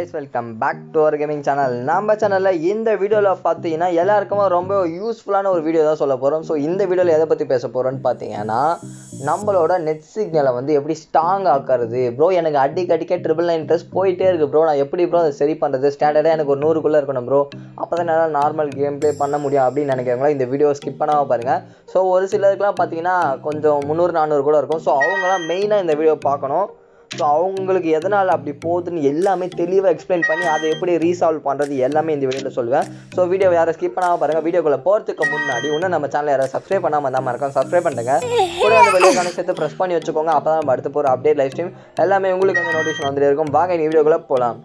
Welcome back to our gaming channel நம்ம சேனலில் இந்த வீடியோவில் பார்த்தீங்கன்னா எல்லாருக்குமே ரொம்ப யூஸ்ஃபுல்லான ஒரு வீடியோ தான் சொல்ல போகிறோம் ஸோ இந்த வீடியோவில் எதை பற்றி பேச போகிறோன்னு பார்த்தீங்கன்னா நம்மளோட நெட் சிக்னலை வந்து எப்படி ஸ்ட்ராங் ஆக்குறது ப்ரோ எனக்கு அடிக்கடிக்க ட்ரிபிள் நைன் ப்ளஸ் போயிட்டே இருக்குது ப்ரோ நான் எப்படி ப்ரோ அதை சரி பண்ணுறது ஸ்டாண்டர்டாக எனக்கு ஒரு நூறுக்குள்ளே இருக்கணும் ப்ரோ அப்போ தான் என்னால் நார்மல் கேம் ப்ளே பண்ண முடியும் அப்படின்னு நினைக்கிறவங்களா இந்த வீடியோ ஸ்கிப் பண்ணாமல் பாருங்கள் ஸோ ஒரு சிலருக்குலாம் பார்த்தீங்கன்னா கொஞ்சம் முந்நூறு நானூறு கூட இருக்கும் ஸோ அவங்களாம் மெயினாக இந்த வீடியோ பார்க்கணும் ஸோ அவங்களுக்கு எதனால் அப்படி போகுதுன்னு எல்லாமே தெளிவாக எக்ஸ்பிளைன் பண்ணி அதை எப்படி ரீசால்வ் பண்ணுறது எல்லாமே இந்த வீடியோவில் சொல்லுவேன் ஸோ வீடியோ யாரை ஸ்கிப் பண்ணாமல் பாருங்கள் வீடியோக்குள்ளே போகிறதுக்கு முன்னாடி இன்னும் நம்ம சேனல் யாராவது சப்ஸ்கிரைப் பண்ணாமல் இருந்தால் மறக்காம சப்ஸ்கிரைப் பண்ணுங்க கூட அந்த வெளியே சேர்த்து ப்ரெஸ் பண்ணி வச்சுக்கோங்க அப்போ தான் நம்ம அடுத்து போகிற அப்டேட் லைவ் ஸ்ட்ரீம் எல்லாமே உங்களுக்கு வந்து நோட்டிஃபிகேஷன் வந்துட்டு இருக்கும் வாங்க இந்த வீடியோக்குள்ளே போகலாம்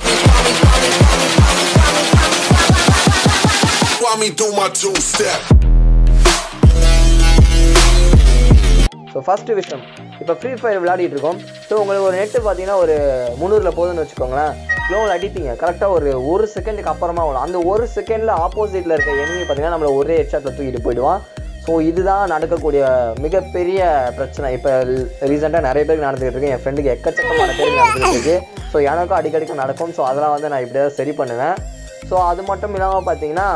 While me do my two step. So first விஷயம் இப்போ ஃப்ரீ ஃபயர் விளையாடிட்டு இருக்கோம் ஸோ உங்களுக்கு ஒரு நெட்டு பார்த்தீங்கன்னா ஒரு முந்நூறில் போகுதுன்னு வச்சுக்கோங்களேன் க்ளோவில் அடிப்பீங்க கரெக்டாக ஒரு ஒரு செகண்டுக்கு அப்புறமா வரும் அந்த ஒரு செகண்டில் ஆப்போசிட்டில் இருக்க enemy பார்த்தீங்கன்னா நம்மளை ஒரே ஹெட்ஷாட்டில் தூக்கிட்டு போயிடுவான் ஸோ இதுதான் நடக்கக்கூடிய மிகப்பெரிய பிரச்சனை இப்போ ரீசெண்டாக நிறைய பேருக்கு நடந்துகிட்டு இருக்கு என் ஃப்ரெண்டுக்கு எக்கச்சக்கமான பேருக்கு நடந்துகிட்டு இருக்கு ஸோ எனக்கும் அடிக்கடிக்கு நடக்கும் ஸோ அதெல்லாம் வந்து நான் இப்படியாவது சரி பண்ணுவேன் ஸோ அது மட்டும் இல்லாமல் பார்த்தீங்கன்னா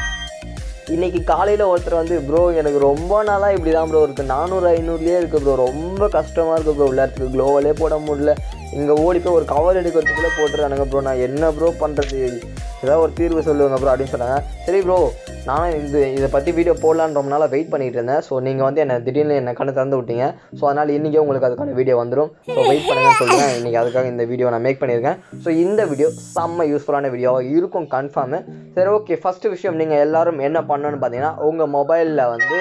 இன்னைக்கு காலையில் ஒருத்தர் வந்து ப்ரோ எனக்கு ரொம்ப நாளாக இப்படி தான் ப்ரோ இருக்குது நானூறு ஐநூறுலேயே இருக்குது ப்ரோ ரொம்ப கஷ்டமாக இருக்குது ப்ரோ விளையாட்டுக்கு க்ளோவலே போட முடியல இங்கே ஓடி போய் ஒரு கவர் எடுக்கிறதுக்குள்ளே போட்டுறானுங்க ப்ரோ நான் என்ன ப்ரோ பண்ணுறது ஏதாவது ஒரு தீர்வு சொல்லுவாங்க ப்ரோ அப்படின்னு சொன்னாங்க சரி ப்ரோ நானும் இது இதை பற்றி வீடியோ போடலான்னு ரொம்ப நாளாக வெயிட் பண்ணிட்டு இருந்தேன் ஸோ நீங்கள் வந்து என்னை திடீர்னு என்னை கண்ணு திறந்து விட்டீங்க ஸோ அதனால் இன்றைக்கே உங்களுக்கு அதுக்கான வீடியோ வந்துடும் ஸோ வெயிட் பண்ணுங்கன்னு சொல்லுவேன் இன்றைக்கி அதுக்காக இந்த வீடியோ நான் மேக் பண்ணியிருக்கேன் ஸோ இந்த வீடியோ செம்ம யூஸ்ஃபுல்லான வீடியோவாக இருக்கும் கன்ஃபார்மு சரி ஓகே ஃபஸ்ட்டு விஷயம் நீங்கள் எல்லாரும் என்ன பண்ணணும்னு பார்த்தீங்கன்னா உங்கள் மொபைலில் வந்து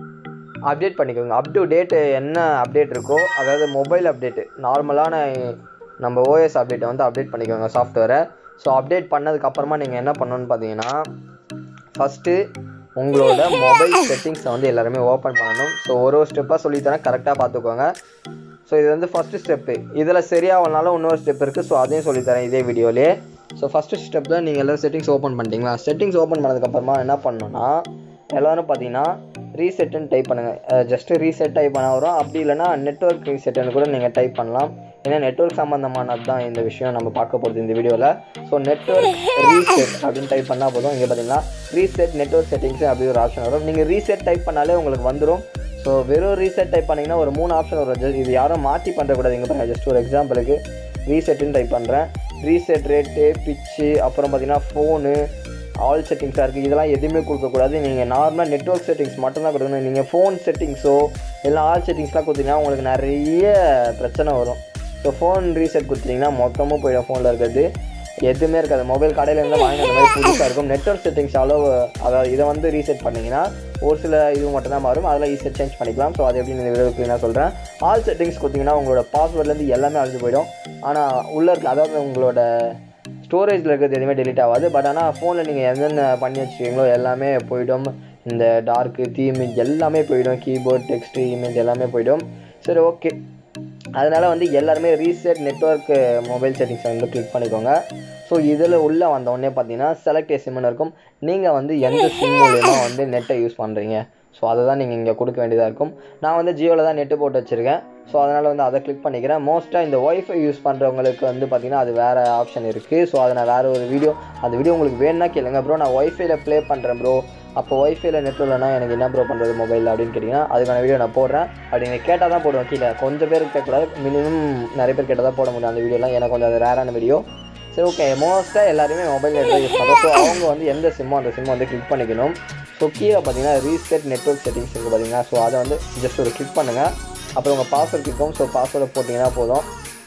அப்டேட் பண்ணிக்கோங்க அப் டு டேட்டு என்ன அப்டேட் இருக்கோ அதாவது மொபைல் அப்டேட்டு நார்மலான நம்ம ஓஎஸ் அப்டேட்டை வந்து அப்டேட் பண்ணிக்கோங்க சாஃப்ட்வேரை ஸோ அப்டேட் பண்ணதுக்கப்புறமா நீங்கள் என்ன பண்ணணும்னு பார்த்தீங்கன்னா ஃபஸ்ட்டு உங்களோட மொபைல் செட்டிங்ஸை வந்து எல்லாருமே ஓப்பன் பண்ணணும் ஸோ ஒரு ஒரு ஸ்டெப்பாக சொல்லித்தரேன் கரெக்டாக பார்த்துக்கோங்க ஸோ இது வந்து ஃபஸ்ட்டு ஸ்டெப்பு இதில் சரியாகலனாலும் இன்னொரு ஸ்டெப் இருக்குது ஸோ அதையும் சொல்லித்தரேன் இதே வீடியோலேயே ஸோ ஃபஸ்ட்டு ஸ்டெப்பில் நீங்கள் எல்லாம் செட்டிங்ஸ் ஓப்பன் பண்ணிட்டீங்களா செட்டிங்ஸ் ஓப்பன் பண்ணதுக்கப்புறமா என்ன பண்ணணும்னா எல்லோரும் பார்த்தீங்கன்னா ரீசெட்டுன்னு டைப் பண்ணுங்கள் ஜஸ்ட்டு ரீசெட் டைப் பண்ண வரும் அப்படி இல்லைனா நெட்ஒர்க் ரீசெட்டுன்னு கூட நீங்கள் டைப் பண்ணலாம் ஏன்னா நெட்ஒர்க் சம்மந்தமானது தான் இந்த விஷயம் நம்ம பார்க்க போகிறது இந்த வீடியோவில் ஸோ நெட்ஒர்க் ரீசெட் அப்படின்னு டைப் பண்ணால் போதும் இங்கே பார்த்தீங்கன்னா ரீசெட் நெட்ஒர்க் செட்டிங்ஸ் அப்படி ஒரு ஆப்ஷன் வரும் நீங்கள் ரீசெட் டைப் பண்ணாலே உங்களுக்கு வந்துடும் ஸோ வெறும் ரீசெட் டைப் பண்ணிங்கன்னா ஒரு மூணு ஆப்ஷன் வரும் Just இது யாரும் மாற்றி பண்ணுறக்கூடாது இங்கே பாருங்கள் ஜஸ்ட் ஒரு எக்ஸாம்பிளுக்கு ரீசெட்டுன்னு டைப் பண்ணுறேன் ரீசெட் ரேட்டு பிச்சு அப்புறம் பார்த்தீங்கன்னா ஃபோனு ஆல் செட்டிங்ஸாக இருக்குது இதெல்லாம் எதுவுமே கொடுக்கக்கூடாது நீங்கள் நார்மலாக நெட்ஒர்க் செட்டிங்ஸ் மட்டும்தான் கொடுக்கணும் நீங்கள் ஃபோன் செட்டிங்ஸோ இல்லை ஆல் செட்டிங்ஸ்லாம் கொடுத்தீங்கன்னா உங்களுக்கு நிறைய பிரச்சனை வரும் ஸோ ஃபோன் ரீசெட் கொடுத்தீங்கன்னா மொத்தமும் போயிடும் ஃபோனில் இருக்கிறது எதுவுமே இருக்காது மொபைல் கடையிலேருந்து வாங்கி அந்த மாதிரி புதுசாக இருக்கும் நெட்ஒர்க் செட்டிங்ஸ் அளவு அதாவது இதை வந்து ரீசெட் பண்ணிங்கன்னா ஒரு சில இது மட்டும் தான் மாறும் அதில் ஈஸியாக சேஞ்ச் பண்ணிக்கலாம் ஸோ அது எப்படி இந்த வீடியோக்கு நான் சொல்கிறேன் ஆல் செட்டிங்ஸ் கொடுத்தீங்கன்னா உங்களோட பாஸ்வேர்ட்லேருந்து எல்லாமே அழிஞ்சு போயிடும் ஆனால் உள்ளே இருக்க அதாவது உங்களோட ஸ்டோரேஜில் இருக்கிறது எதுவுமே டெலிட் ஆகாது பட் ஆனால் ஃபோனில் நீங்கள் என்னென்ன பண்ணி வச்சுருக்கீங்களோ எல்லாமே போயிடும் இந்த டார்க்கு தீமேஜ் எல்லாமே போயிடும் கீபோர்ட் டெக்ஸ்ட் இமேஜ் எல்லாமே போயிடும் சரி ஓகே அதனால் வந்து எல்லாருமே ரீசெட் நெட்ஒர்க் மொபைல் செட்டிங்ஸை வந்து கிளிக் பண்ணிக்கோங்க ஸோ இதில் உள்ளே வந்தோடனே பார்த்தீங்கன்னா செலக்ட் ஏ சிம்னு இருக்கும் நீங்கள் வந்து எந்த சிம் மூலயமா வந்து நெட்டை யூஸ் பண்ணுறீங்க ஸோ அதை தான் நீங்கள் இங்கே கொடுக்க வேண்டியதாக இருக்கும் நான் வந்து ஜியோவில் தான் நெட்டு போட்டு வச்சுருக்கேன் ஸோ அதனால் வந்து அதை கிளிக் பண்ணிக்கிறேன் மோஸ்ட்டாக இந்த ஒய்ஃபை யூஸ் பண்ணுறவங்களுக்கு வந்து பார்த்திங்கன்னா அது வேறு ஆப்ஷன் இருக்குது ஸோ அதை நான் வேறு ஒரு வீடியோ அந்த வீடியோ உங்களுக்கு வேணும்னா கேளுங்க ப்ரோ நான் ஒய்ஃபைல ப்ளே பண்ணுறேன் ப்ரோ அப்போ ஒய்ஃபைல நெட் இல்லைனா எனக்கு என்ன ப்ரோ பண்ணுறது மொபைலில் அப்படின்னு கேட்டிங்கன்னா அதுக்கான வீடியோ நான் போடுறேன் அப்படி நீங்கள் கேட்டால் தான் போடுவேன் கீழே கொஞ்சம் பேருக்கு கேட்கக்கூடாது மினிமம் நிறைய பேர் கேட்டால் தான் போட முடியும் அந்த வீடியோலாம் எனக்கு கொஞ்சம் அது ரேரான வீடியோ சரி ஓகே மோஸ்ட்டாக எல்லாருமே மொபைல் நெட் யூஸ் பண்ணுறோம் ஸோ அவங்க வந்து எந்த சிம்மோ அந்த சிம்மை வந்து கிளிக் பண்ணிக்கணும் ஸோ கீழே பார்த்தீங்கன்னா ரீசெட் நெட்ஒர்க் செட்டிங்ஸ் இருக்குது பார்த்தீங்கன்னா ஸோ அதை வந்து ஜஸ்ட் ஒரு கிளிக் பண்ணுங்கள் அப்புறம் உங்கள் பாஸ்வேர்ட் கிளிக்கும் ஸோ பாஸ்வேர்டை போட்டிங்கன்னா போதும்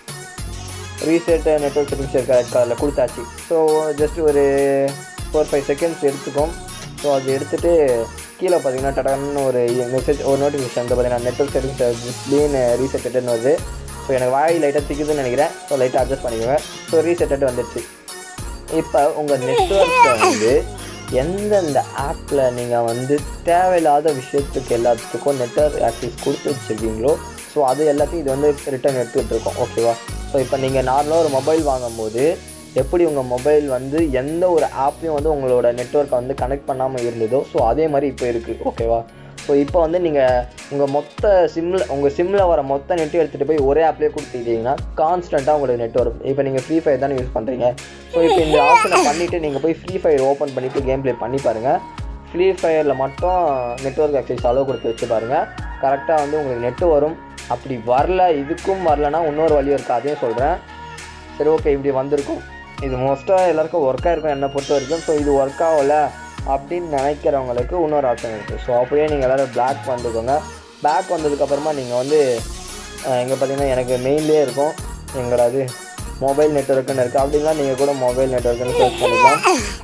ரீசெட் நெட்ஒர்க் செட்டிங்ஸ் இருக்க ரெட் கலரில் கொடுத்தாச்சு ஸோ ஜஸ்ட் ஒரு ஃபோர் ஃபைவ் செகண்ட்ஸ் எடுத்துக்கும் ஸோ அது எடுத்துகிட்டு கீழே பார்த்தீங்கன்னா டடான்னு ஒரு மெசேஜ் ஒரு நோட்டிஃபிகேஷன் வந்து பார்த்தீங்கன்னா நெட்ஒர்க் செட்டிங்ஸ் டிஸ்பிளேன்னு ரீசெட்டட்னு வருது ஸோ எனக்கு வாய் லைட்டாக திக்குதுன்னு நினைக்கிறேன் ஸோ லைட்டாக அட்ஜஸ்ட் பண்ணிக்கோங்க ஸோ ரீசெட்டட் வந்துடுச்சு இப்போ உங்கள் நெட்ஒர்க்கை வந்து எந்தெந்த ஆப்பில் நீங்கள் வந்து தேவையில்லாத விஷயத்துக்கு எல்லாத்துக்கும் நெட்ஒர்க் ஆக்சஸ் கொடுத்து வச்சுருக்கீங்களோ ஸோ அது எல்லாத்தையும் இது வந்து ரிட்டர்ன் எடுத்துகிட்டு இருக்கோம் ஓகேவா ஸோ இப்போ நீங்கள் நார்மலாக ஒரு மொபைல் வாங்கும்போது எப்படி உங்கள் மொபைல் வந்து எந்த ஒரு ஆப்லையும் வந்து உங்களோட நெட்ஒர்க்கை வந்து கனெக்ட் பண்ணாமல் இருந்ததோ ஸோ அதே மாதிரி இப்போ இருக்குது ஓகேவா ஸோ இப்போ வந்து நீங்கள் உங்கள் மொத்த சிம்மில் உங்கள் சிம்மில் வர மொத்த நெட்டு எடுத்துகிட்டு போய் ஒரே ஆப்லேயே கொடுத்துக்கிட்டீங்கன்னா கான்ஸ்டண்ட்டாக உங்களுக்கு நெட் வரும் இப்போ நீங்கள் ஃப்ரீ ஃபயர் தானே யூஸ் பண்ணுறீங்க ஸோ இப்போ இந்த ஆப்ஷனை பண்ணிவிட்டு நீங்கள் போய் ஃப்ரீ ஃபயர் ஓப்பன் பண்ணிவிட்டு கேம் ப்ளே பண்ணி பாருங்கள் ஃப்ரீ ஃபயரில் மட்டும் நெட்ஒர்க் ஆக்சஸ் அளவு கொடுத்து வச்சு பாருங்கள் கரெக்டாக வந்து உங்களுக்கு நெட்டு வரும் அப்படி வரல இதுக்கும் வரலன்னா இன்னொரு வழி இருக்குது அதையும் சொல்கிறேன் சரி ஓகே இப்படி வந்திருக்கும் இது மோஸ்ட்டாக எல்லாருக்கும் ஒர்க் ஆகிருக்கும் என்னை பொறுத்த வரைக்கும் ஸோ இது ஒர்க் ஆகல அப்படின்னு நினைக்கிறவங்களுக்கு இன்னொரு ஆப்ஷன் இருக்குது ஸோ அப்படியே நீங்கள் எல்லோரும் பேக் வந்துக்கோங்க பேக் வந்ததுக்கப்புறமா நீங்கள் வந்து இங்கே பார்த்தீங்கன்னா எனக்கு மெயின்லேயே இருக்கும் எங்கடாது மொபைல் நெட்ஒர்க்குன்னு இருக்குது அப்படின்னா நீங்கள் கூட மொபைல் நெட்ஒர்க்குன்னு சர்ச் பண்ணிக்கலாம்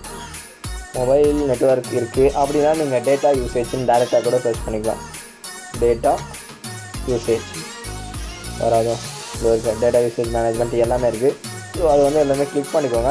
மொபைல் நெட்ஒர்க் இருக்குது அப்படின்னா நீங்கள் டேட்டா யூசேஜ்னு டேரெக்டாக கூட சர்ச் பண்ணிக்கலாம் டேட்டா யூசேஜ் வராதோ இது இருக்குது டேட்டா யூசேஜ் மேனேஜ்மெண்ட் எல்லாமே இருக்குது ஸோ அது வந்து எல்லாமே கிளிக் பண்ணிக்கோங்க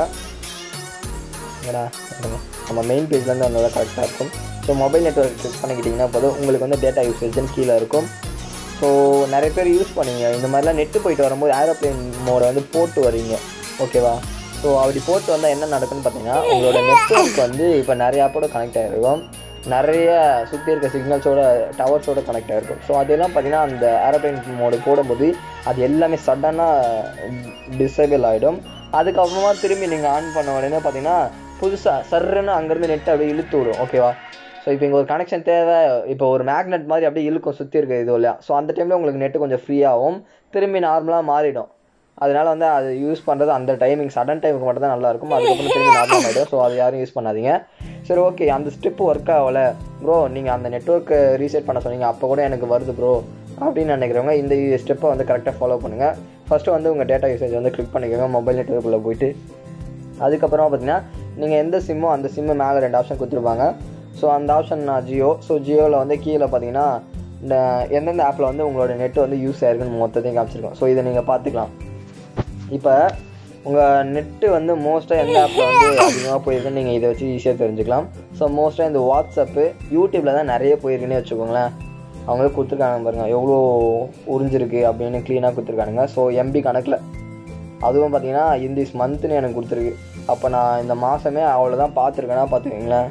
ஏடா இருங்க. நம்ம மெயின் பேஜ்லேருந்து வந்தால் கரெக்டாக இருக்கும் ஸோ மொபைல் நெட்ஒர்க் கிளிக் பண்ணிக்கிட்டிங்கன்னா போதும் உங்களுக்கு வந்து டேட்டா யூசேஜ்னு கீழே இருக்கும் ஸோ நிறைய பேர் யூஸ் பண்ணீங்க இந்த மாதிரிலாம் நெட்டு போயிட்டு வரும்போது ஏரோப்ளேன் மோடை வந்து போட்டு வரீங்க ஓகேவா ஸோ அப்படி போட்டு வந்தால் என்ன நடக்குன்னு பார்த்தீங்கன்னா உங்களோட நெட்ஒர்க் வந்து இப்போ நிறைய ஆப்போட கனெக்ட் ஆகிருக்கும் நிறைய சுற்றி இருக்க சிக்னல்ஸோட டவர்ஸோட கனெக்ட் ஆகிருக்கும் ஸோ அதெல்லாம் பார்த்தீங்கன்னா அந்த ஏரோப்ளேன் மோடு போடும்போது அது எல்லாமே சடனாக டிசேபிள் ஆகிடும் அதுக்கப்புறமா திரும்பி நீங்கள் ஆன் பண்ண உடனே பார்த்தீங்கன்னா புதுசாக சர்ன்னு அங்கேருந்து நெட் அப்படியே இழுத்து விடும் ஓகேவா ஸோ இப்போ இங்கே ஒரு கனெக்ஷன் தேவை இப்போ ஒரு மேக்னெட் மாதிரி அப்படியே இழுக்கும் சுற்றி இருக்க இது இல்லையா ஸோ அந்த டைமில் உங்களுக்கு நெட்டு கொஞ்சம் ஃப்ரீயாகும் திரும்பி நார்மலாக மாறிடும் அதனால வந்து அது யூஸ் பண்ணுறது அந்த டைமிங் சடன் டைமுக்கு மட்டும் தான் நல்லாயிருக்கும் அதுக்கப்புறம் திரும்பி நார்மல் ஆகிடும் ஸோ அது யாரும் யூஸ் பண்ணாதீங்க சரி ஓகே அந்த ஸ்டெப் ஒர்க் ஆகல ப்ரோ நீங்கள் அந்த நெட்ஒர்க்கை ரீசெட் பண்ண சொன்னீங்க அப்போ கூட எனக்கு வருது ப்ரோ அப்படின்னு நினைக்கிறவங்க இந்த ஸ்டெப்பை வந்து கரெக்டாக ஃபாலோ பண்ணுங்கள் ஃபஸ்ட்டு வந்து உங்கள் டேட்டா யூசேஜ் வந்து கிளிக் பண்ணிக்கோங்க மொபைல் நெட்ஒர்க்குள்ளே போயிட்டு அதுக்கப்புறமா பார்த்தீங்கன்னா நீங்கள் எந்த சிம்மோ அந்த சிம்மு மேலே ரெண்டு ஆப்ஷன் கொடுத்துருப்பாங்க ஸோ அந்த ஆப்ஷன் நான் ஜியோ ஸோ ஜியோவில் வந்து கீழே பார்த்தீங்கன்னா இந்த எந்தெந்த ஆப்பில் வந்து உங்களோட நெட் வந்து யூஸ் ஆயிருக்குன்னு மொத்தத்தையும் காமிச்சிருக்கோம் ஸோ இதை நீங்கள் பார்த்துக்கலாம் இப்போ உங்கள் நெட்டு வந்து மோஸ்ட்டாக எந்த ஆப்பில் வந்து அதிகமாக போயிருக்குன்னு நீங்கள் இதை வச்சு ஈஸியாக தெரிஞ்சுக்கலாம் ஸோ மோஸ்ட்டாக இந்த வாட்ஸ்அப்பு யூடியூப்பில் தான் நிறைய போயிருக்குன்னே வச்சுக்கோங்களேன் அவங்களே கொடுத்துருக்காங்க பாருங்கள் எவ்வளோ உறிஞ்சிருக்கு அப்படின்னு க்ளீனாக கொடுத்துருக்கானுங்க ஸோ எம்பி கணக்கில் அதுவும் பார்த்தீங்கன்னா இந்த திஸ் மந்த்னு எனக்கு கொடுத்துருக்கு அப்போ நான் இந்த மாதமே அவ்வளோதான் பார்த்துருக்கேன்னா பார்த்துக்கோங்களேன்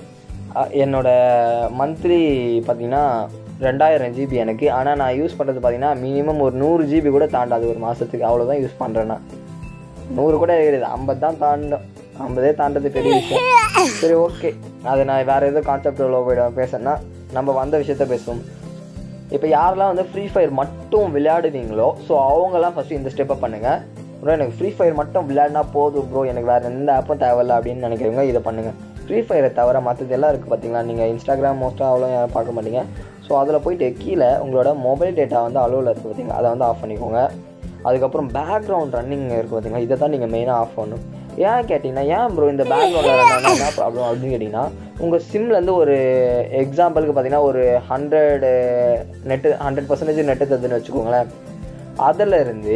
அ- என்னோட மந்த்லி பார்த்தீங்கன்னா ரெண்டாயிரம் ஜிபி எனக்கு ஆனால் நான் யூஸ் பண்ணுறது பார்த்தீங்கன்னா மினிமம் ஒரு நூறு ஜிபி கூட தாண்டாது ஒரு மாதத்துக்கு அவ்வளோதான் யூஸ் பண்ணுறேன்னா நூறு கூட கிடையாது ஐம்பது தான் தாண்டும் ஐம்பதே தாண்டது பெரிய விஷயம் சரி ஓகே அது நான் வேறு எதுவும் கான்செப்ட் உள்ள போயிடும் பேசுனா நம்ம வந்த விஷயத்த பேசுவோம் இப்போ யாரெல்லாம் வந்து ஃப்ரீ ஃபயர் மட்டும் விளையாடுவீங்களோ ஸோ அவங்கெல்லாம் ஃபஸ்ட்டு இந்த ஸ்டெப்பை பண்ணுங்கள் ப்ரோ எனக்கு ஃப்ரீ ஃபயர் மட்டும் விளையாடினா போதும் ப்ரோ எனக்கு வேறு எந்த ஆப்பும் தேவையில்ல அப்படின்னு நினைக்கிறவங்க இதை பண்ணுங்கள் ஃப்ரீ ஃபயரை தவிர மற்றது எல்லாம் இருக்குது பார்த்தீங்களா நீங்கள் இன்ஸ்டாகிராம் மோஸ்ட்டாக அவ்வளோ யாரும் பார்க்க மாட்டீங்க ஸோ அதில் போயிட்டு கீழே உங்களோட மொபைல் டேட்டா வந்து அலோவில் இருக்குது பார்த்தீங்களா அதை வந்து ஆஃப் பண்ணிக்கோங்க அதுக்கப்புறம் பேக்ரவுண்ட் ரன்னிங் இருக்குது பார்த்தீங்களா இதை தான் நீங்கள் மெயினாக ஆஃப் பண்ணணும் ஏன் கேட்டிங்கன்னா ஏன் ப்ரோ இந்த பேக்ரவுண்டில் ரன் ஆனால் என்ன ப்ராப்ளம் அப்படின்னு கேட்டிங்கன்னா உங்கள் சிம்லேருந்து ஒரு எக்ஸாம்பிளுக்கு பார்த்தீங்கன்னா ஒரு hundred net hundred percentage net தந்துன்னு வச்சுக்கோங்களேன் அதில் இருந்து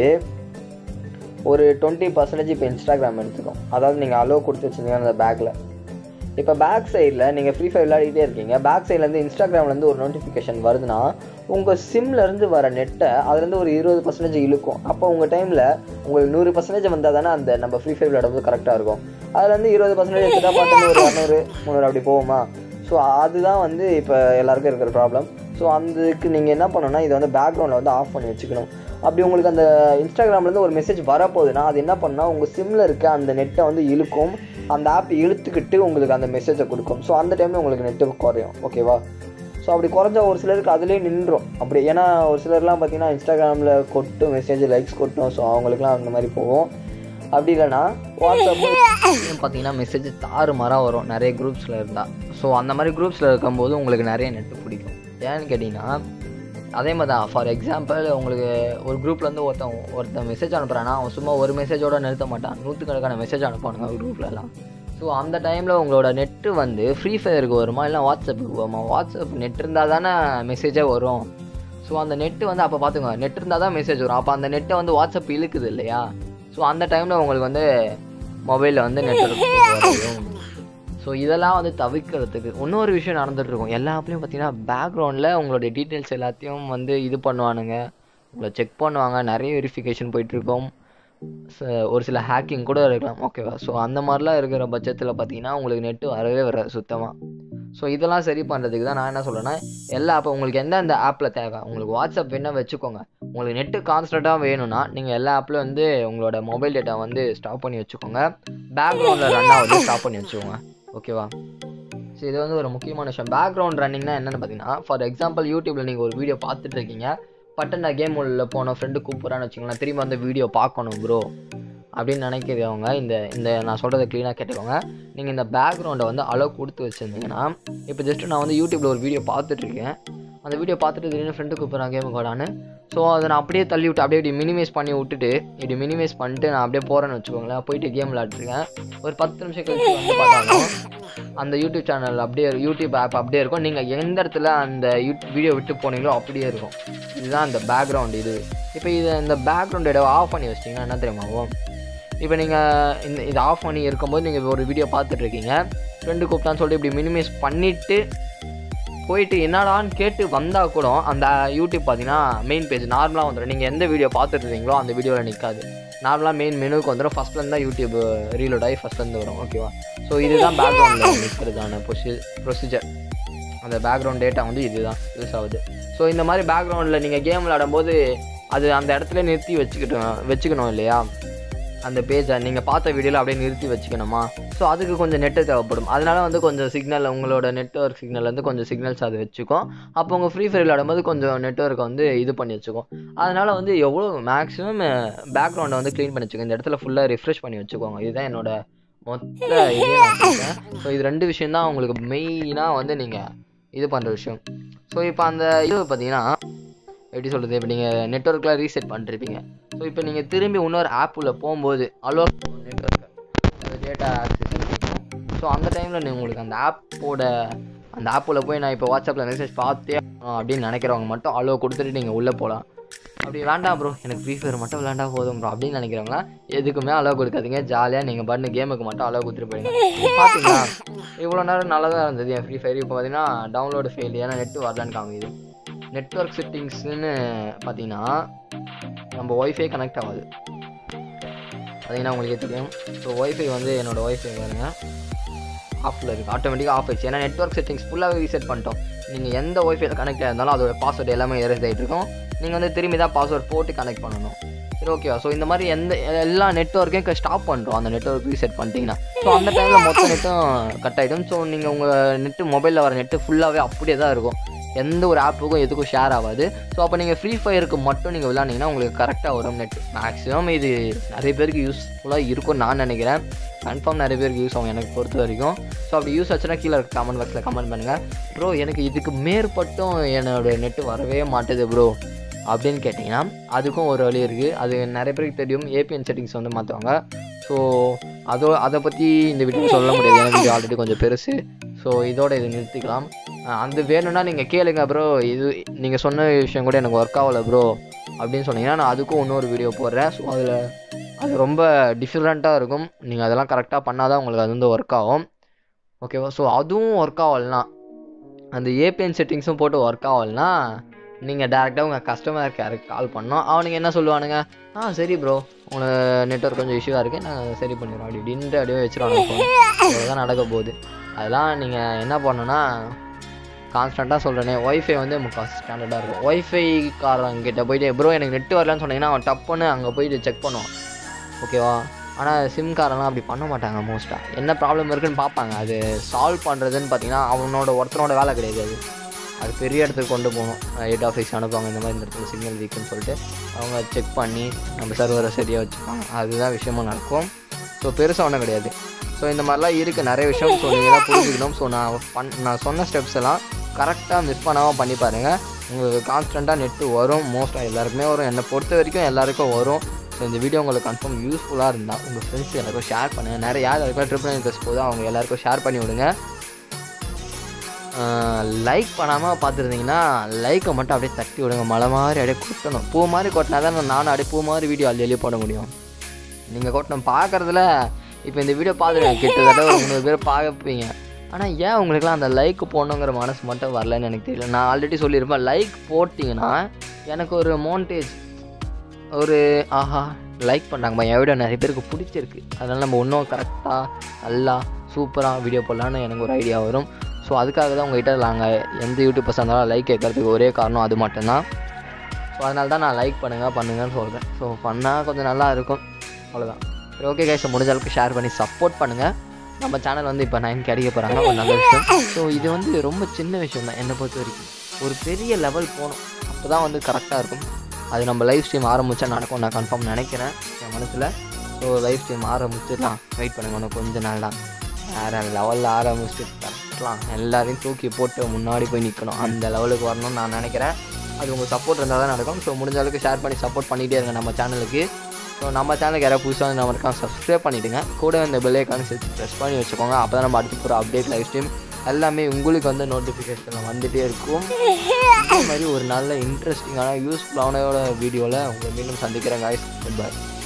ஒரு டுவெண்ட்டி பர்சன்டேஜ் இப்போ இன்ஸ்டாகிராம் எடுத்துக்கோம் அதாவது நீங்கள் அலோ கொடுத்து வச்சுருந்தீங்க அந்த பேக்கில் இப்போ பேக் சைடில் நீங்கள் ஃப்ரீ ஃபயர் விளையாடிட்டே இருக்கீங்க பேக் சைட்லேருந்து இன்ஸ்டாகிராம்லேருந்து ஒரு நோட்டிஃபிகேஷன் வருதுன்னா உங்கள் சிம்லேருந்து வர நெட்டை அதுலேருந்து ஒரு இருபது பர்சன்டேஜ் இழுக்கும் அப்போ உங்கள் டைமில் உங்களுக்கு நூறு பர்சன்டேஜ் வந்தால் தானே அந்த நம்ம ஃப்ரீ ஃபயர் விளையாடும்போது கரெக்டாக இருக்கும் அதுலேருந்து இருபது பர்சன்டேஜ் எடுத்துட்டா பார்த்தோன்னா ஒரு இரநூறு முந்நூறு அப்படி போகுமா ஸோ அதுதான் வந்து இப்போ எல்லாருக்கும் இருக்கிற ப்ராப்ளம் ஸோ அதுக்கு நீங்கள் என்ன பண்ணணும்னா இதை வந்து பேக்ரவுண்டில் வந்து ஆஃப் பண்ணி வச்சுக்கணும் அப்படி உங்களுக்கு அந்த இன்ஸ்டாகிராம்லேருந்து ஒரு மெசேஜ் வரப்போகுதுன்னா அது என்ன பண்ணா உங்கள் சிம்மில் இருக்க அந்த நெட்டை வந்து இழுக்கும் அந்த ஆப் இழுத்துக்கிட்டு உங்களுக்கு அந்த மெசேஜை கொடுக்கும் ஸோ அந்த டைமில் உங்களுக்கு நெட்டு குறையும் ஓகேவா ஸோ அப்படி குறைஞ்சா ஒரு சிலருக்கு அதுலேயே நின்றும் அப்படி ஏன்னா ஒரு சிலர்லாம் பார்த்தீங்கன்னா இன்ஸ்டாகிராமில் கொட்டும் மெசேஜ் லைக்ஸ் கொட்டும் ஸோ அவங்களுக்குலாம் அந்த மாதிரி போகும் அப்படி இல்லைன்னா வாட்ஸ்அப் பார்த்தீங்கன்னா மெசேஜ் தாறு மாறாக வரும் நிறைய குரூப்ஸில் இருந்தால் ஸோ அந்த மாதிரி குரூப்ஸில் இருக்கும்போது உங்களுக்கு நிறைய நெட்டு பிடிக்கும் ஏன்னு கேட்டிங்கன்னா அதே மாதிரி தான் ஃபார் எக்ஸாம்பிள் உங்களுக்கு ஒரு குரூப்லேருந்து ஒருத்தன் ஒருத்தன் மெசேஜ் அனுப்புகிறான்னா அவன் சும்மா ஒரு மெசேஜோட நிறுத்த மாட்டான் நூற்றுக்கணக்கான மெசேஜ் அனுப்புவானுங்க குரூப்லலாம் ஸோ அந்த டைமில் உங்களோட நெட்டு வந்து ஃப்ரீ ஃபயருக்கு வருமா இல்லை வாட்ஸ்அப்புக்கு வருமா வாட்ஸ்அப் நெட் இருந்தால் தானே மெசேஜே வரும் ஸோ அந்த நெட்டு வந்து அப்போ பார்த்துங்க நெட் இருந்தால் தான் மெசேஜ் வரும் அப்போ அந்த நெட்டை வந்து வாட்ஸ்அப் இழுக்குது இல்லையா ஸோ அந்த டைமில் உங்களுக்கு வந்து மொபைலில் வந்து நெட் ஸோ இதெல்லாம் வந்து தவிர்க்கிறதுக்கு இன்னொரு விஷயம் நடந்துட்டு இருக்கும் எல்லா ஆப்லேயும் பார்த்தீங்கன்னா பேக்ரவுண்டில் உங்களுடைய டீட்டெயில்ஸ் எல்லாத்தையும் வந்து இது பண்ணுவானுங்க உங்களை செக் பண்ணுவாங்க நிறைய வெரிஃபிகேஷன் போயிட்டுருக்கோம் ஒரு சில ஹேக்கிங் கூட இருக்கலாம் ஓகேவா ஸோ அந்த மாதிரிலாம் இருக்கிற பட்சத்தில் பார்த்தீங்கன்னா உங்களுக்கு நெட்டு வரவே வராது சுத்தமாக ஸோ இதெல்லாம் சரி பண்ணுறதுக்கு தான் நான் என்ன சொல்கிறேன்னா எல்லா ஆப்பும் உங்களுக்கு எந்தெந்த ஆப்பில் தேவை உங்களுக்கு வாட்ஸ்அப் வேணால் வச்சுக்கோங்க உங்களுக்கு நெட்டு கான்ஸ்டண்ட்டாக வேணும்னா நீங்கள் எல்லா ஆப்லையும் வந்து உங்களோட மொபைல் டேட்டா வந்து ஸ்டாப் பண்ணி வச்சுக்கோங்க பேக்ரவுண்டில் ரன் ஆகுது ஸ்டாப் பண்ணி வச்சுக்கோங்க ஓகேவா ஸோ இது வந்து ஒரு முக்கியமான விஷயம் பேக்ரவுண்ட் ரன்னிங்னா என்னென்னு பார்த்தீங்கன்னா ஃபார் எக்ஸாம்பிள் யூடியூப்பில் நீங்கள் ஒரு வீடியோ பார்த்துட்டு இருக்கீங்க பட்டன் நான் கேம் உள்ள போன ஃப்ரெண்டு கூப்பிட்றான்னு வச்சுக்கோங்களேன் திரும்ப அந்த வீடியோ பார்க்கணும் ப்ரோ அப்படின்னு நினைக்கிறவங்க இந்த இந்த நான் சொல்கிறத க்ளீனாக கேட்டுக்கோங்க நீங்கள் இந்த பேக்ரவுண்டை வந்து அளவு கொடுத்து வச்சுருந்தீங்கன்னா இப்போ ஜஸ்ட் நான் வந்து யூடியூப்பில் ஒரு வீடியோ பார்த்துட்ருக்கேன் அந்த வீடியோ பார்த்துட்டு திடீர்னு ஃப்ரெண்டு கூப்பிட்றான் கேம் கோடான்னு ஸோ அதை நான் அப்படியே தள்ளி விட்டு அப்படியே இப்படி மினிமைஸ் பண்ணி விட்டுட்டு இப்படி மினிமைஸ் பண்ணிட்டு நான் அப்படியே போகிறேன்னு வச்சுக்கோங்களேன் போயிட்டு கேம் விளாட்ருக்கேன் ஒரு பத்து நிமிஷம் கழிச்சு வந்து பார்த்தாலும் அந்த யூடியூப் சேனல் அப்படியே யூடியூப் ஆப் அப்படியே இருக்கும் நீங்கள் எந்த இடத்துல அந்த வீடியோ விட்டு போனீங்களோ அப்படியே இருக்கும் இதுதான் அந்த பேக்ரவுண்ட் இது இப்போ இதை இந்த பேக்ரவுண்ட் இடம் ஆஃப் பண்ணி வச்சிட்டிங்கன்னா என்ன தெரியுமாவும் இப்போ நீங்கள் இந்த இது ஆஃப் பண்ணி இருக்கும்போது நீங்கள் ஒரு வீடியோ பார்த்துட்ருக்கீங்க ஃப்ரெண்டு கூப்பிட்டான்னு சொல்லிட்டு இப்படி மினிமைஸ் பண்ணிவிட்டு போயிட்டு என்னடான்னு கேட்டு வந்தால் கூட அந்த யூடியூப் பார்த்தீங்கன்னா மெயின் பேஜ் நார்மலாக வந்துடும் நீங்கள் எந்த வீடியோ பார்த்துட்டு இருக்கீங்களோ அந்த வீடியோவில் நிற்காது நார்மலாக மெயின் மெனுக்கு வந்துடும் ஃபஸ்ட்லேருந்து தான் யூடியூப் ரீலோட் ஆகி ஃபஸ்ட்லேருந்து வரும் ஓகேவா ஸோ இதுதான் பேக்ரவுண்டில் நிற்கிறதான ப்ரொசி ப்ரொசீஜர் அந்த பேக்ரவுண்ட் டேட்டா வந்து இதுதான் யூஸ் ஆகுது ஸோ இந்த மாதிரி பேக்ரவுண்டில் நீங்கள் கேம் விளையாடும்போது அது அந்த இடத்துல நிறுத்தி வச்சுக்கிட்டோம் வச்சுக்கணும் இல்லையா அந்த பேஜை நீங்கள் பார்த்த வீடியோவில் அப்படியே நிறுத்தி வச்சுக்கணுமா ஸோ அதுக்கு கொஞ்சம் நெட்டு தேவைப்படும் அதனால வந்து கொஞ்சம் சிக்னல் உங்களோட நெட்ஒர்க் சிக்னல் வந்து கொஞ்சம் சிக்னல்ஸ் அது வச்சுக்கும் அப்போ உங்கள் ஃப்ரீ ஃபயர் விளையாடும்போது கொஞ்சம் நெட்ஒர்க்கை வந்து இது பண்ணி வச்சுக்கும் அதனால் வந்து எவ்வளோ மேக்ஸிமம் பேக்ரவுண்டை வந்து க்ளீன் பண்ணி வச்சுக்கோங்க இந்த இடத்துல ஃபுல்லாக ரிஃப்ரெஷ் பண்ணி வச்சுக்கோங்க இதுதான் என்னோட மொத்த இதே நான் சொல்கிறேன் ஸோ இது ரெண்டு விஷயம் தான் உங்களுக்கு மெயினாக வந்து நீங்கள் இது பண்ணுற விஷயம் ஸோ இப்போ அந்த இது பார்த்தீங்கன்னா எப்படி சொல்கிறது இப்போ நீங்கள் நெட்ஒர்க்லாம் ரீசெட் பண்ணிருப்பீங்க ஸோ இப்போ நீங்கள் திரும்பி இன்னொரு ஆப் உள்ள போகும்போது allow network data access so அந்த டைமில் உங்களுக்கு அந்த ஆப்போட அந்த ஆப்பில் போய் நான் இப்போ வாட்ஸ்அப்பில் மெசேஜ் பார்த்தே ஆகணும் அப்படின்னு நினைக்கிறவங்க மட்டும் அலோ கொடுத்துட்டு நீங்கள் உள்ளே போகலாம் அப்படி வேண்டாம் ப்ரோ எனக்கு ஃப்ரீ ஃபயர் மட்டும் விளாண்டா போதும் ப்ரோ அப்படின்னு நினைக்கிறவங்க எதுக்குமே அலோவ் கொடுக்காதீங்க ஜாலியாக நீங்கள் பண்ணு கேமுக்கு மட்டும் அலோவ் கொடுத்துட்டு போயிடுங்க பார்த்தீங்களா இவ்வளோ நேரம் நல்லா தான் இருந்தது என் ஃப்ரீ ஃபயர் இப்போ பார்த்தீங்கன்னா டவுன்லோடு ஃபெயில் ஏன்னா நெட்டு வரலான்னு காமிக்குது நெட்ஒர்க் செட்டிங்ஸ்னு பார்த்தீங்கன்னா நம்ம ஒய்ஃபை கனெக்ட் ஆகாது பார்த்தீங்கன்னா உங்களுக்கே தெரியும் ஸோ ஒய்ஃபை வந்து என்னோடய ஒய்ஃபை பாருங்க ஆஃபில் இருக்குது ஆட்டோமேட்டிக்காக ஆஃப் ஆயிடுச்சு ஏன்னா நெட்ஒர்க் செட்டிங்ஸ் ஃபுல்லாகவே ரீசெட் பண்ணிட்டோம் நீங்கள் எந்த ஒய்ஃபைல கனெக்ட் ஆயிருந்தாலும் அதோட பாஸ்வேர்டு எல்லாமே எரேஸ் ஆகிட்டு இருக்கும் நீங்கள் வந்து திரும்பி தான் பாஸ்வேர்ட் போட்டு கனெக்ட் பண்ணணும் சரி ஓகேவா ஸோ இந்த மாதிரி எந்த எல்லா நெட்ஒர்க்கையும் ஸ்டாப் பண்ணுறோம் அந்த நெட்ஒர்க் ரீசெட் பண்ணிட்டீங்கன்னா ஸோ அந்த டைமில் மொத்த நெட்டும் கட் ஆகிடும் ஸோ நீங்கள் உங்கள் நெட்டு மொபைலில் வர நெட்டு ஃபுல்லாகவே அப்படியே தான் இருக்கும் எந்த ஒரு ஆப்புக்கும் எதுக்கும் ஷேர் ஆகாது ஸோ அப்போ நீங்கள் ஃப்ரீ ஃபயருக்கு மட்டும் நீங்கள் விளாண்டிங்கன்னா உங்களுக்கு கரெக்டாக வரும் நெட் மேக்ஸிமம் இது நிறைய பேருக்கு யூஸ்ஃபுல்லாக இருக்கும்னு நான் நினைக்கிறேன் கன்ஃபார்ம் நிறைய பேருக்கு யூஸ் ஆகும் எனக்கு பொறுத்த வரைக்கும் ஸோ அப்படி யூஸ் ஆச்சுன்னா கீழே கமெண்ட் பாக்ஸில் கமெண்ட் பண்ணுங்கள் ப்ரோ எனக்கு இதுக்கு மேற்பட்டும் என்னோட நெட்டு வரவே மாட்டுது ப்ரோ அப்படின்னு கேட்டிங்கன்னா அதுக்கும் ஒரு வழி இருக்குது அது நிறைய பேருக்கு தெரியும் ஏபிஎன் செட்டிங்ஸ் வந்து மாற்றுவாங்க ஸோ அதோ அதை பற்றி இந்த வீடியோ சொல்ல முடியாது ஏன்னா வீடியோ ஆல்ரெடி கொஞ்சம் பெருசு ஸோ இதோட இது நிறுத்திக்கலாம் அஹ் அது வேணும்னா நீங்கள் கேளுங்க ப்ரோ இது நீங்கள் சொன்ன விஷயம் கூட எனக்கு ஒர்க் ஆகலை ப்ரோ அப்படின்னு சொன்னீங்கன்னா நான் அதுக்கும் இன்னொரு வீடியோ போடுறேன் ஸோ அதில் அது ரொம்ப டிஃப்ரெண்ட்டாக இருக்கும் நீங்கள் அதெல்லாம் கரெக்டாக பண்ணால் தான் உங்களுக்கு அது வந்து ஒர்க் ஆகும் ஓகேவா ஸோ அதுவும் ஒர்க் ஆகலைன்னா அந்த ஏபிஎன் செட்டிங்ஸும் போட்டு ஒர்க் ஆகலைன்னா நீங்கள் டேரெக்டாக உங்கள் கஸ்டமர் கேருக்கு கால் பண்ணோம் அவனுங்க என்ன சொல்லுவானுங்க ஆ சரி ப்ரோ உங்களுக்கு நெட்ஒர்க் கொஞ்சம் இஷ்யூவாக இருக்குது நான் சரி பண்ணிடுறோம் அப்படி இப்படின்ட்டு அப்படியே வச்சிருவாங்க அதுதான் நடக்க போகுது அதெல்லாம் நீங்கள் என்ன பண்ணணும்னா கான்ஸ்டண்ட்டாக சொல்கிறேனே ஒய்ஃபை வந்து முக்கால் ஸ்டாண்டர்டாக இருக்கும் ஒய்ஃபை காரங்கிட்ட போயிட்டு ப்ரோ எனக்கு நெட் வரலன்னு சொன்னீங்கன்னா அவன் டப்புன்னு அங்கே போயிட்டு செக் பண்ணுவான் ஓகேவா ஆனால் சிம் காரெல்லாம் அப்படி பண்ண மாட்டாங்க மோஸ்ட்டாக என்ன ப்ராப்ளம் இருக்குன்னு பார்ப்பாங்க அது சால்வ் பண்ணுறதுன்னு பார்த்தீங்கன்னா அவனோட ஒருத்தனோட வேலை கிடையாது அது அது பெரிய இடத்துக்கு கொண்டு போகணும் ஹெட் ஆஃபீஸ் அனுப்புவாங்க இந்த மாதிரி இந்த இடத்துல சிக்னல் வீக்குன்னு சொல்லிட்டு அவங்க செக் பண்ணி நம்ம சர்வரை சரியாக வச்சுப்பாங்க அதுதான் விஷயமும் நடக்கும் ஸோ பெருசாக ஒன்றும் கிடையாது ஸோ இந்த மாதிரிலாம் இருக்குது நிறைய விஷயம் ஸோ நீங்கள் தான் புரிஞ்சுக்கணும் ஸோ நான் பண் நான் சொன்ன ஸ்டெப்ஸ் எல்லாம் கரெக்டாக மிஸ் பண்ணாமல் பண்ணி பாருங்கள் உங்களுக்கு கான்ஸ்டண்ட்டாக நெட்டு வரும் மோஸ்ட்டாக எல்லாருக்குமே வரும் என்னை பொறுத்த வரைக்கும் எல்லாருக்கும் வரும் ஸோ இந்த வீடியோ உங்களுக்கு கன்ஃபார்ம் யூஸ்ஃபுல்லாக இருந்தால் உங்கள் ஃப்ரெண்ட்ஸ் எல்லாருக்கும் ஷேர் பண்ணுங்கள் நிறைய யார் யாருக்கும் ட்ரிப் நைன் ப்ளஸ் போதும் அவங்க எல்லாருக்கும் ஷேர் பண்ணி விடுங்க லைக் பண்ணாமல் பார்த்துருந்தீங்கன்னா லைக்கை மட்டும் அப்படியே தட்டி விடுங்க மழை மாதிரி அப்படியே கொட்டணும் பூ மாதிரி கொட்டினா தான் நானும் அப்படியே பூ மாதிரி வீடியோ அள்ளி அள்ளி போட முடியும் நீங்கள் கொட்டணும் பார்க்குறதுல இப்போ இந்த வீடியோ பார்த்துருங்க கிட்டத்தட்ட ஒரு முந்நூறு பேர் பார்ப்பீங்க ஆனால் ஏன் உங்களுக்குலாம் அந்த லைக் போடணுங்கிற மனசு மட்டும் வரலன்னு எனக்கு தெரியல நான் ஆல்ரெடி சொல்லியிருப்பேன் லைக் போட்டிங்கன்னா எனக்கு ஒரு மோன்டேஜ் ஒரு ஆஹா லைக் பண்ணுறாங்கப்பா என் வீடியோ நிறைய பேருக்கு பிடிச்சிருக்கு அதனால் நம்ம இன்னும் கரெக்டாக நல்லா சூப்பராக வீடியோ போடலான்னு எனக்கு ஒரு ஐடியா வரும் ஸோ அதுக்காக தான் உங்ககிட்ட நாங்கள் எந்த யூடியூபர்ஸ் இருந்தாலும் லைக் கேட்கறதுக்கு ஒரே காரணம் அது மட்டும்தான் ஸோ அதனால தான் நான் லைக் பண்ணுங்கள் பண்ணுங்கன்னு சொல்கிறேன் ஸோ பண்ணால் கொஞ்சம் நல்லா இருக்கும் அவ்வளோதான் சரி ஓகே கைஸ் முடிஞ்ச அளவுக்கு ஷேர் பண்ணி சப்போர்ட் பண்ணுங்கள் நம்ம சேனல் வந்து இப்போ நைன் கிடைக்க போகிறாங்க ஒரு நல்ல விஷயம் ஸோ இது வந்து ரொம்ப சின்ன விஷயம் தான் என்னை பொறுத்த வரைக்கும் ஒரு பெரிய லெவல் போகணும் அப்போ தான் வந்து கரெக்டாக இருக்கும் அது நம்ம லைவ் ஸ்ட்ரீம் ஆரம்பித்தா நடக்கும் நான் கன்ஃபார்ம் நினைக்கிறேன் என் மனசில் ஸோ லைவ் ஸ்ட்ரீம் ஆரம்பிச்சிடலாம் வெயிட் பண்ணுங்க இன்னும் கொஞ்ச நாள் தான் வேறு லெவலில் ஆரம்பிச்சுட்டு கரெக்டலாம் எல்லாரையும் தூக்கி போட்டு முன்னாடி போய் நிற்கணும் அந்த லெவலுக்கு வரணும்னு நான் நினைக்கிறேன் அது உங்கள் சப்போர்ட் இருந்தால் தான் நடக்கும் ஸோ முடிஞ்ச அளவுக்கு ஷேர் பண்ணி சப்போர்ட் பண்ணிகிட்டே இருங்க நம்ம சேனலுக்கு ஸோ நம்ம சேனலுக்கு யாராவது புதுசாக நம்ம இருக்காங்க சப்ஸ்கிரைப் பண்ணிவிடுங்க கூட இந்த பெல்லைக்கான சேர்த்து ப்ரெஸ் பண்ணி வச்சுக்கோங்க அப்போ தான் நம்ம அடுத்து போகிற அப்டேட் லைவ் ஸ்ட்ரீம் எல்லாமே உங்களுக்கு வந்து நோட்டிஃபிகேஷன் வந்துகிட்டே இருக்கும் இதே மாதிரி ஒரு நல்ல இன்ட்ரெஸ்டிங்கான யூஸ்ஃபுல்லான வீடியோவில் உங்களை மீண்டும் சந்திக்கிறேன் காய்ஸ் பாய்